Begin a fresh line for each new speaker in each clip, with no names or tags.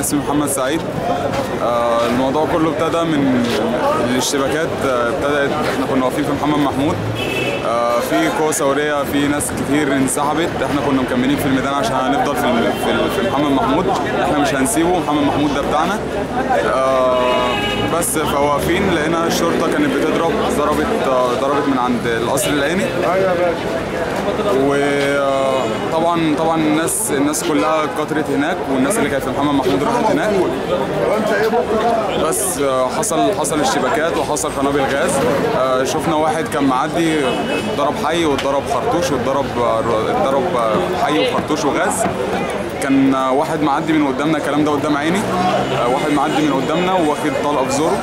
اسمي محمد سعيد آه، الموضوع كله ابتدى من الاشتباكات آه، ابتدت احنا كنا واقفين في محمد محمود آه، في قوة ثورية في ناس كتير انسحبت احنا كنا مكملين في الميدان عشان هنفضل في ال- في ال- في محمد محمود احنا مش هنسيبه محمد محمود ده بتاعنا آه، بس فواقفين لقينا الشرطة كانت بتضرب ضربت آه، ضربت من عند القصر العيني وطبعا طبعا الناس الناس كلها كترت هناك والناس اللي كانت في محمد محمود راحت هناك بس آه، حصل حصل اشتباكات وحصل قنابل غاز آه، شفنا واحد كان معدي ضرب حي واتضرب خرطوش واتضرب آه، اتضرب آه، حي وخرطوش وغاز كان آه، واحد معدي من قدامنا الكلام ده قدام عيني آه، واحد معدي من قدامنا واخد طلقه في زوره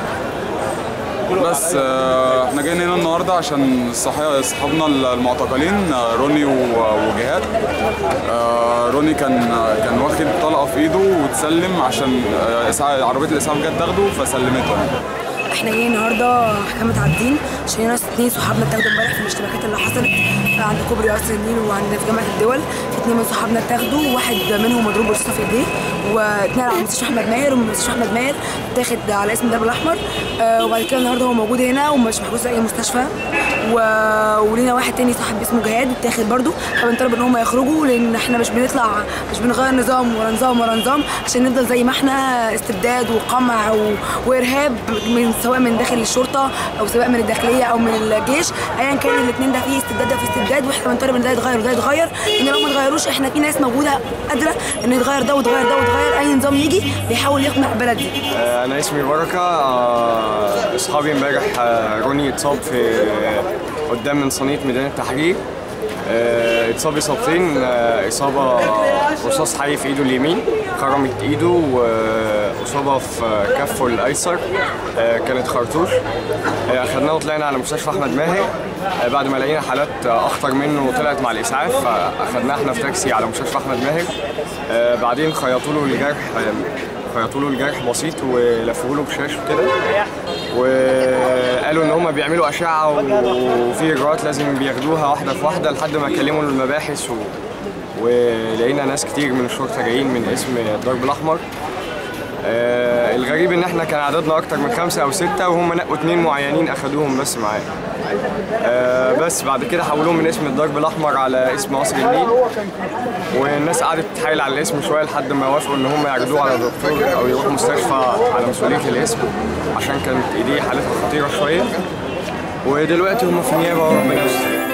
بس آه، احنا جايين هنا النهارده عشان صحي- صحابنا المعتقلين آه، روني و- وجهاد آه، روني كان كان واخد طلقه في ايده وتسلم عشان آه، إسعاف- عربيه الاسعاف جت تاخده فسلمته يعني.
احنا جايين النهارده محكمة عابدين عشان هنا اتنين صحابنا اتاخدوا امبارح في الاشتباكات اللي حصلت عند كوبري قصر النيل وعند في جامعة الدول في اتنين من صحابنا اتاخدوا واحد منهم مضروب برصاصة في ايديه واتنقل على مستشفى احمد ماهر ومن مستشفى احمد ماهر اتاخد على اسم الدرب الاحمر آه وبعد كده النهارده هو موجود هنا ومش محجوز في اي مستشفى و... ولينا واحد تاني صاحب اسمه جهاد اتاخد برضه فبنطلب ان هم يخرجوا لان احنا مش بنطلع مش بنغير نظام ورا نظام ورا نظام عشان نفضل زي ما احنا استبداد وقمع و... وارهاب من سواء من داخل الشرطه او سواء من الداخليه او من الجيش ايا كان الاثنين ده فيه استبداد ده فيه استبداد واحنا بنطالب ان ده يتغير وده يتغير ان لو ما اتغيروش احنا في ناس موجوده قادره ان يتغير ده ويتغير ده ويتغير اي نظام يجي بيحاول يقنع البلد دي
آه، انا اسمي بركه آه، اصحابي امبارح آه، روني اتصاب في قدام من صينيه ميدان التحرير آه، اتصاب اصابتين آه، اصابه رصاص حي في ايده اليمين خرمت ايده واصابه في كفه الايسر آه، كانت خرطوش آه، اخدناه وطلعنا على مستشفى احمد ماهر آه، بعد ما لقينا حالات آه، اخطر منه وطلعت مع الاسعاف فاخدناه احنا في تاكسي على مستشفى احمد ماهر آه، بعدين خيطوا له الجرح آه، خيطوا له الجرح بسيط ولفوه له بشاش وكده وقالوا ان هم بيعملوا اشعه وفي اجراءات لازم بياخدوها واحده في واحده لحد ما كلموا المباحث و... ولقينا ناس كتير من الشرطه جايين من اسم الضرب الاحمر آه الغريب ان احنا كان عددنا اكتر من خمسه او سته وهم نقوا اتنين معينين اخدوهم بس معايا آه بس بعد كده حولوهم من اسم الضرب الاحمر على اسم قصر النيل والناس قعدت تتحايل على الاسم شويه لحد ما وافقوا ان هم يعرضوه على دكتور او يروح مستشفى على مسؤوليه الاسم عشان كانت ايديه حالتها خطيره شويه ودلوقتي هم في نيابه وربنا يستر